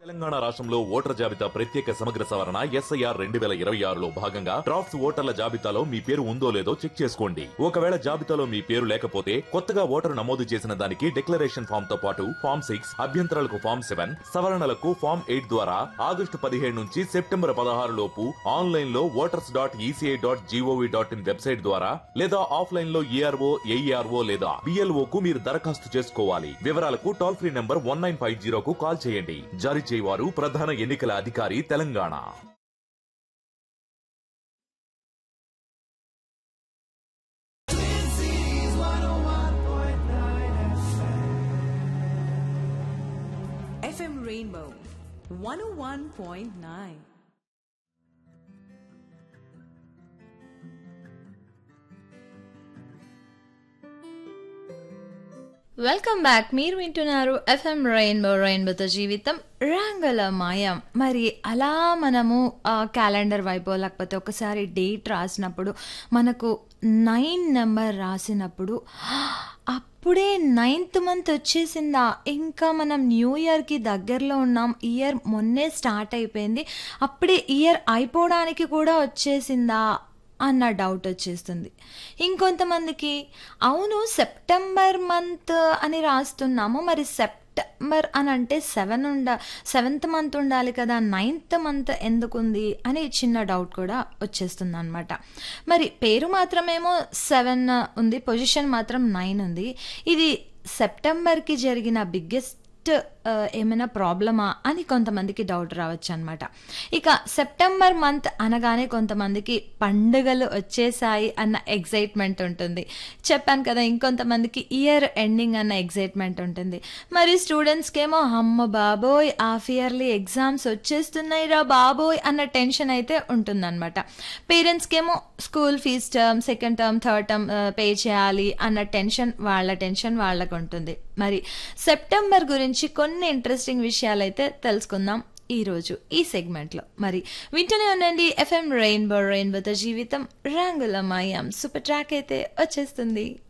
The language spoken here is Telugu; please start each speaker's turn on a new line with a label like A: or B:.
A: తెలంగాణ రాష్ట్రంలో ఓటర్ జాబితా ప్రత్యేక సమగ్ర సవరణ ఎస్ఐఆర్ రెండు వేల ఇరవై ఆరులో భాగంగా డ్రాఫ్ట్స్ ఓటర్ల జాబితాలో మీ పేరు ఉందో లేదో చెక్ చేసుకోండి ఒకవేళ జాబితాలో మీ పేరు లేకపోతే కొత్తగా ఓటరు నమోదు చేసిన దానికి డిక్లరేషన్ ఫామ్ తో పాటు ఫామ్ సిక్స్ అభ్యంతరాలకు ఫామ్ సెవెన్ సవరణలకు ఫామ్ ఎయిట్ ద్వారా ఆగస్టు పదిహేడు నుంచి సెప్టెంబర్ పదహారు లోపు ఆన్లైన్ లో voters dot ECI dot G O V dot in website ద్వారా లేదా ఆఫ్లైన్ లో ఏఆర్ఓ ఏఈఆర్ఓ లేదా బిఎల్ఓ కు మీరు దరఖాస్తు చేసుకోవాలి వివరాలకు toll free number one nine five జీరోకు కాల్ చేయండి జారీ చేయవారు ప్రధాన ఎన్నికల అధికారి Telangana
B: FM Rainbow 101.9.
C: Welcome back మీరు వింటున్నారు ఎఫ్ఎం రెయిన్బో రెయిన్బోతో జీవితం రంగుల మాయం మరి అలా మనము క్యాలెండర్ వైపు లేకపోతే ఒకసారి డేట్ రాసినప్పుడు మనకు నైన్ నెంబర్ రాసినప్పుడు అప్పుడే నైన్త్ మంత్ వచ్చేసిందా ఇంకా మనం న్యూ ఇయర్కి దగ్గరలో ఉన్నాం ఇయర్ మొన్నే స్టార్ట్ అయిపోయింది అప్పుడే ఇయర్ అయిపోవడానికి కూడా వచ్చేసిందా అన్న డౌట్ వచ్చేస్తుంది ఇంకొంతమందికి అవును సెప్టెంబర్ మంత్ అని రాస్తున్నాము మరి సెప్టెంబర్ అని అంటే సెవెన్ ఉండ సెవెంత్ మంత్ ఉండాలి కదా నైన్త్ మంత్ ఎందుకుంది అని చిన్న డౌట్ కూడా వచ్చేస్తుంది అనమాట మరి పేరు మాత్రమేమో సెవెన్ ఉంది పొజిషన్ మాత్రం నైన్ ఉంది ఇది సెప్టెంబర్కి జరిగిన బిగ్గెస్ట్ ఏమైనా ప్రాబ్లమా అని కొంతమందికి డౌట్ రావచ్చు అనమాట ఇక సెప్టెంబర్ మంత్ అనగానే కొంతమందికి పండుగలు వచ్చేసాయి అన్న ఎగ్జైట్మెంట్ ఉంటుంది చెప్పాను కదా ఇంకొంతమందికి ఇయర్ ఎండింగ్ అన్న ఎగ్జైట్మెంట్ ఉంటుంది మరి స్టూడెంట్స్కి ఏమో అమ్మ బాబోయ్ హాఫ్ ఇయర్లీ ఎగ్జామ్స్ వచ్చేస్తున్నాయి రా బాబోయ్ అన్న టెన్షన్ అయితే ఉంటుందన్నమాట పేరెంట్స్కి ఏమో school fees term second term third term pay చేయాలి అన్న టెన్షన్ వాళ్ళ టెన్షన్ వాళ్ళకు ఉంటుంది మరి సెప్టెంబర్ గురించి కొన్ని ఇంట్రెస్టింగ్ విషయాలు అయితే తెలుసుకుందాం ఈ రోజు ఈ సెగ్మెంట్లో మరి వింటూనే ఉండండి ఎఫ్ఎం రెయిన్బో రెయిన్బోతో జీవితం రంగుల మాయం సూపర్ ట్రాక్ అయితే వచ్చేస్తుంది